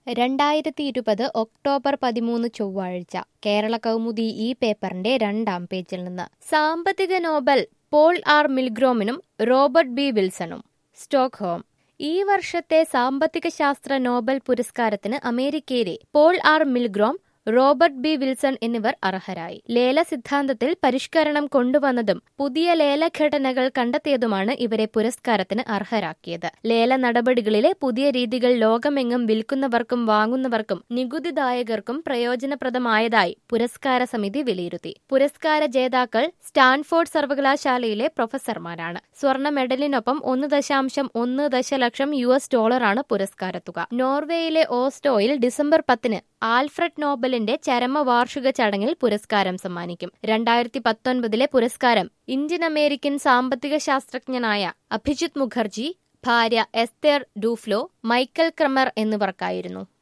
രണ്ടായിരത്തി ഇരുപത് ഒക്ടോബർ പതിമൂന്ന് ചൊവ്വാഴ്ച കേരള കൗമുദി ഈ പേപ്പറിന്റെ രണ്ടാം പേജിൽ നിന്ന് സാമ്പത്തിക നോബൽ പോൾ ആർ മിൽഗ്രോമിനും റോബർട്ട് ബി വിൽസണും സ്റ്റോക്ക്ഹോം ഈ വർഷത്തെ സാമ്പത്തിക ശാസ്ത്ര നോബൽ പുരസ്കാരത്തിന് അമേരിക്കയിലെ Paul R Milgrom Robert B Wilson എന്നിവർ അർഹരായി ലേല സിദ്ധാന്തത്തിൽ പരിഷ്കരണം കൊണ്ടുവന്നതും പുതിയ ലേലഘടനകൾ കണ്ടെത്തിയതുമാണ് ഇവരെ പുരസ്കാരത്തിന് അർഹരാക്കിയത് ലേല നടപടികളിലെ പുതിയ രീതികൾ ലോകമെങ്ങും വിൽക്കുന്നവർക്കും വാങ്ങുന്നവർക്കും നികുതിദായകർക്കും പ്രയോജനപ്രദമായതായി പുരസ്കാര സമിതി വിലയിരുത്തി പുരസ്കാര ജേതാക്കൾ സ്റ്റാൻഫോർഡ് സർവകലാശാലയിലെ പ്രൊഫസർമാരാണ് സ്വർണ്ണ മെഡലിനൊപ്പം ഒന്ന് ദശാംശം ഒന്ന് ദശലക്ഷം യു എസ് ഡോളറാണ് പുരസ്കാരത്തുക നോർവേയിലെ ഓസ്റ്റോയിൽ ഡിസംബർ പത്തിന് ആൽഫ്രഡ് നോബലിന്റെ ചരമവാർഷിക ചടങ്ങിൽ പുരസ്കാരം സമ്മാനിക്കും രണ്ടായിരത്തി പത്തൊൻപതിലെ പുരസ്കാരം ഇന്ത്യൻ അമേരിക്കൻ സാമ്പത്തിക ശാസ്ത്രജ്ഞനായ അഭിജിത് മുഖർജി ഭാര്യ എസ്തേർ ഡൂഫ്ലോ മൈക്കൽ ക്രമർ എന്നിവർക്കായിരുന്നു